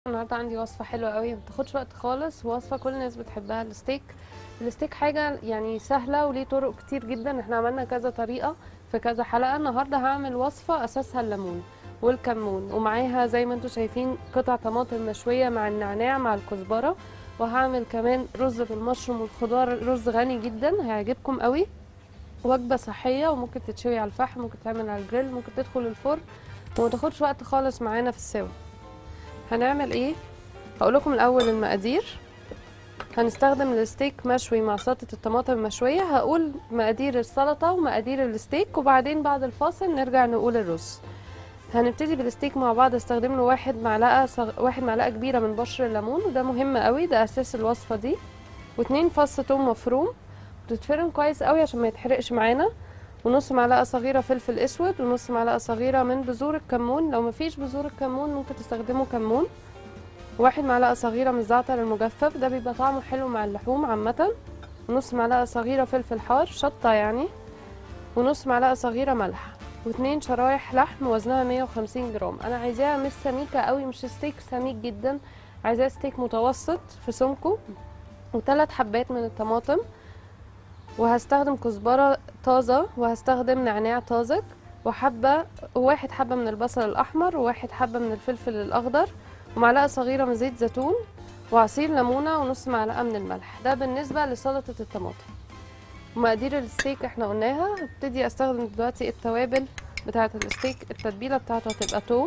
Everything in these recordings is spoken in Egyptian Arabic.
النهارده عندي وصفة حلوة قوي ما بتاخدش وقت خالص ووصفة كل الناس بتحبها الستيك الستيك حاجة يعني سهلة وليه طرق كتير جدا احنا عملنا كذا طريقة في كذا حلقة النهارده هعمل وصفة اساسها الليمون والكمون ومعاها زي ما انتم شايفين قطع طماطم مشوية مع النعناع مع الكزبرة وهعمل كمان رز بالمشروم والخضار رز غني جدا هيعجبكم قوي وجبة صحية وممكن تتشوي على الفحم ممكن تعمل على الجريل ممكن تدخل الفرن وما تاخدش وقت خالص معانا في السوا هنعمل ايه هقول لكم الاول المقادير هنستخدم الستيك مشوي مع سلطه الطماطم المشويه هقول مقادير السلطه ومقادير الستيك وبعدين بعد الفاصل نرجع نقول الرز هنبتدي بالستيك مع بعض استخدم له واحد معلقه صغ... واحد معلقه كبيره من بشر الليمون وده مهم قوي ده اساس الوصفه دي واتنين فص توم مفروم وتتفرم كويس قوي عشان ما يتحرقش معانا ونص معلقه صغيره فلفل اسود ونص معلقه صغيره من بذور الكمون لو مفيش بذور الكمون ممكن تستخدموا كمون واحد معلقه صغيره من الزعتر المجفف ده بيبقى طعمه حلو مع اللحوم عامه ونص معلقه صغيره فلفل حار شطه يعني ونص معلقه صغيره ملح واتنين شرايح لحم وزنها 150 جرام انا عايزاها مش سميكه قوي مش ستيك سميك جدا عايزاها ستيك متوسط في سمكه وثلاث حبات من الطماطم وهستخدم كزبرة طازة وهستخدم نعناع طازج وحبة وواحد حبة من البصل الأحمر وواحد حبة من الفلفل الأخضر ومعلقة صغيرة من زيت زيتون وعصير ليمونة ونص معلقة من الملح ده بالنسبة لسلطة الطماطم ومقادير الستيك احنا قلناها هبتدي استخدم دلوقتي التوابل بتاعة الستيك التتبيلة بتاعته هتبقى توم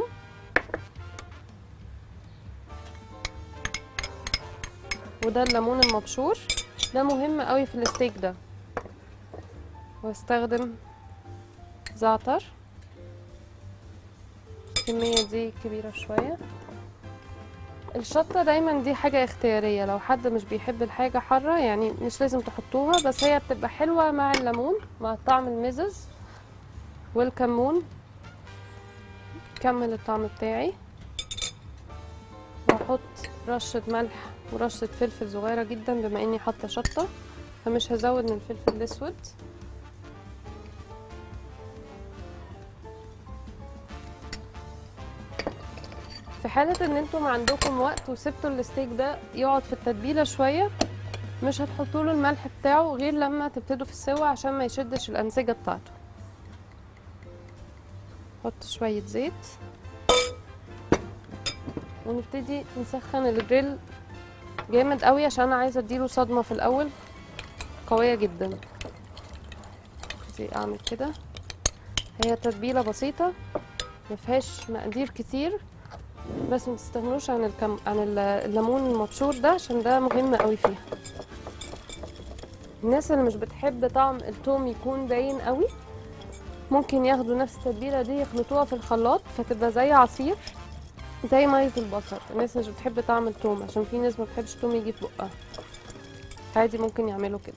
وده الليمون المبشور ده مهم قوي في الستيك ده واستخدم زعتر الكمية دي كبيرة شوية الشطة دايما دي حاجة اختيارية لو حد مش بيحب الحاجة حارة يعني مش لازم تحطوها بس هي بتبقى حلوة مع الليمون مع طعم المزز والكمون كمل الطعم بتاعي واحط رشة ملح ورشة فلفل صغيرة جدا بما اني حاطة شطة فمش هزود من الفلفل الاسود في حالة ان انتم عندكم وقت وسبتوا الستيك ده يقعد في التتبيلة شوية مش هتحطوا له الملح بتاعه غير لما تبتدوا في السوا عشان ما يشدش الانسجة بتاعته حط شوية زيت ونبتدي نسخن الجريل جامد قوي عشان انا عايزه اديله صدمه في الاول قويه جدا زي اعمل كده هي تتبيله بسيطه ما فيهاش مقادير كتير بس ما تستغنوش عن الكم... عن الليمون المبشور ده عشان ده مهم قوي فيها الناس اللي مش بتحب طعم التوم يكون باين قوي ممكن ياخدوا نفس التتبيله دي يخلطوها في الخلاط فتبقى زي عصير زي ميه البصل الناس مش بتحب طعم التوم عشان في ناس ما بتحبش التوم يجي في بقها عادي ممكن يعملوا كده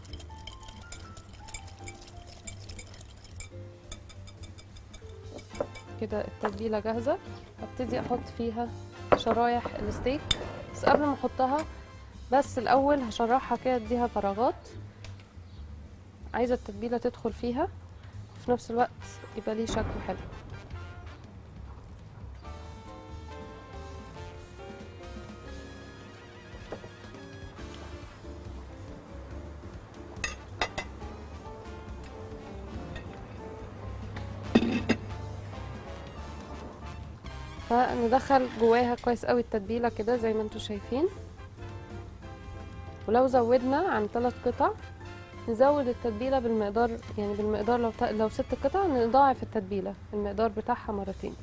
كده التتبيله جاهزه هبتدي احط فيها شرايح الستيك بس قبل ما احطها بس الاول هشرحها كده اديها فراغات عايزه التتبيله تدخل فيها وفي نفس الوقت يبقى ليه شكل حلو فندخل جواها كويس قوي التتبيله كده زي ما انتم شايفين ولو زودنا عن ثلاث قطع نزود التتبيله بالمقدار يعني بالمقدار لو ت... لو ست قطع نضاعف التتبيله المقدار بتاعها مرتين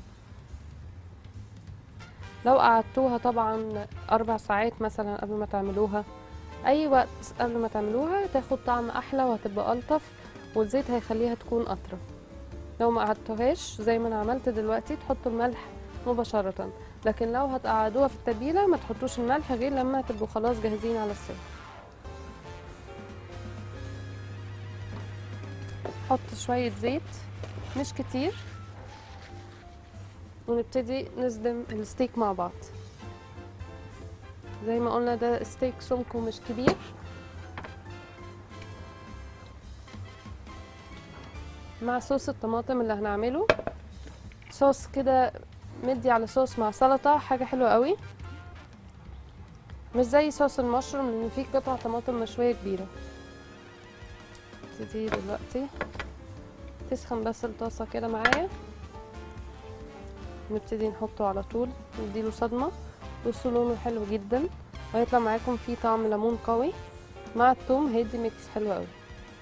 لو قعدتوها طبعا اربع ساعات مثلا قبل ما تعملوها اي وقت قبل ما تعملوها تاخد طعم احلى وهتبقى الطف والزيت هيخليها تكون اطرى لو ما قعدتوهاش زي ما انا عملت دلوقتي تحطوا الملح مباشرة لكن لو هتقعدوها في التتبيلة ما تحطوش الملح غير لما تبقوا خلاص جاهزين على السوا حط شوية زيت مش كتير ونبتدي نصدم الستيك مع بعض زي ما قلنا ده ستيك سمكه مش كبير مع صوص الطماطم اللي هنعمله صوص كده مدي على صوص مع سلطة حاجة حلوة قوي مش زي صوص المشروم لان فيه قطع طماطم مشويه كبيره ابتدي دلوقتي تسخن بس الطاسه كده معايا نبتدي نحطه على طول نديله صدمه بصوا لونه حلو جدا وهيطلع معاكم فيه طعم ليمون قوي مع الثوم هيدي ميكس حلو قوي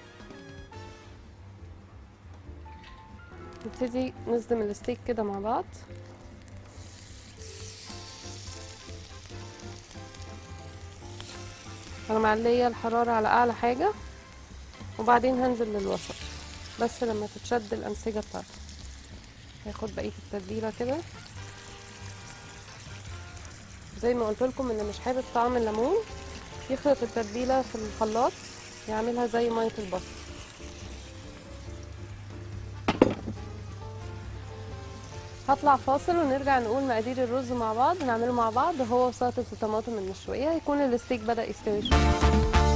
نبتدي نصدم الستيك كده مع بعض انا معليه الحراره على اعلى حاجه وبعدين هنزل للوسط بس لما تتشد الانسجه بتاعته هاخد بقيه التتبيله كده زي ما قلت لكم اللي مش حابب طعم الليمون يخلط التتبيله في الخلاط يعملها زي ميه البصل هطلع فاصل ونرجع نقول مقادير الرز مع بعض نعمله مع بعض هو سلطه الطماطم المشويه هيكون الستيك بدا يستوي شويه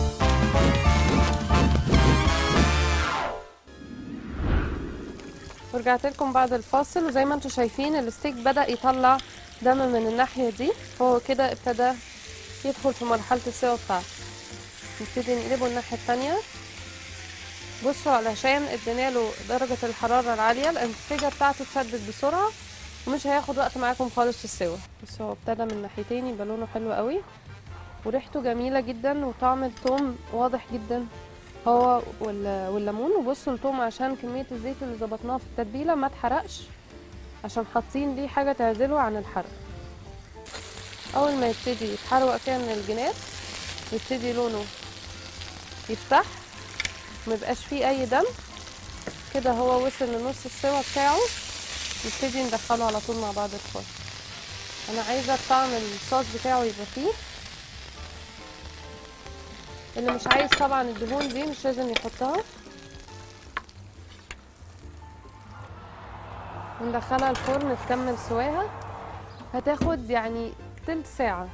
ورجعت لكم بعد الفاصل وزي ما انتم شايفين الستيك بدا يطلع دم من الناحيه دي فهو كده ابتدى يدخل في مرحله السوا بتاعته نبتدي نقلبه الناحيه التانية بصوا علشان ادينا له درجه الحراره العاليه الانسجه بتاعته اتشدت بسرعه ومش هياخد وقت معاكم خالص في السوا بس هو ابتدى من ناحيتين يبقى لونه حلو قوي وريحته جميله جدا وطعم الثوم واضح جدا هو وال- والليمون وبصوا الثوم عشان كميه الزيت اللي ظبطناها في التتبيله ما اتحرقش عشان حاطين ليه حاجه تعزله عن الحرق اول ما يبتدي يتحروق كده من الجناب يبتدي لونه يفتح ميبقاش فيه اي دم كده هو وصل لنص السوا بتاعه نبتدي ندخله على طول مع بعض الفرن انا عايزه طعم الصوص بتاعه يبقى فيه اللي مش عايز طبعا الدهون دي مش لازم يحطها وندخلها الفرن تكمل سواها هتاخد يعني تلت ساعة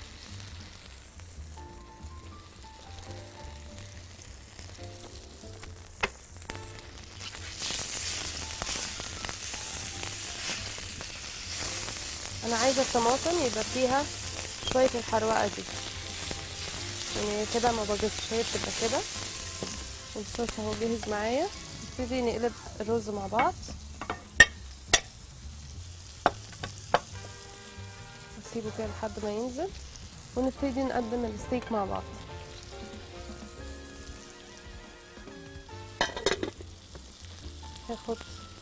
انا عايزة الطماطم يبقى فيها شوية الحروقة دي يعني كده ما باجتش هي بتبقى كده والصوص اهو جاهز معايا نبتدي نقلب الرز مع بعض نسيبه كده لحد ما ينزل ونبتدي نقدم الستيك مع بعض هاخد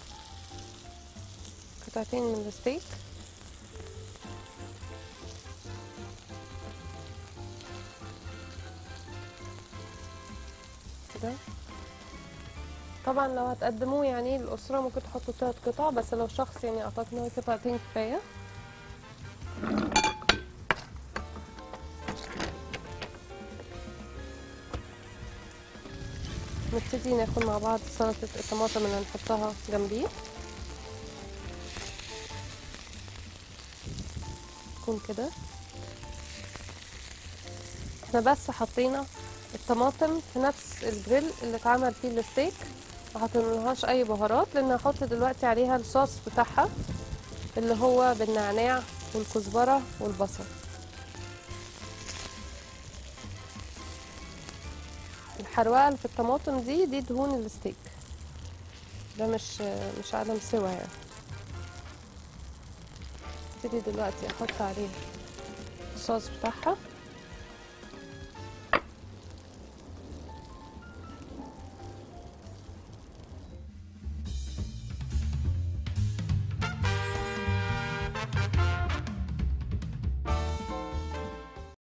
قطعتين من الستيك كده طبعا لو هتقدموه يعني الأسرة ممكن تحطوا تلات قطع بس لو شخص يعني أعتقد إن هو قطعتين كفاية نبتدي ناخد مع بعض سلطة الطماطم اللي هنحطها جنبيه تكون كده احنا بس حطينا الطماطم في نفس الجريل اللي اتعمل فيه الستيك ما حطينالهاش اي بهارات لان هحط دلوقتي عليها الصوص بتاعها اللي هو بالنعناع والكزبره والبصل الحروقه اللي في الطماطم دي دي دهون الستيك ده مش مش عدم سوا يعني ابتدي دلوقتي احط عليه الصوص بتاعها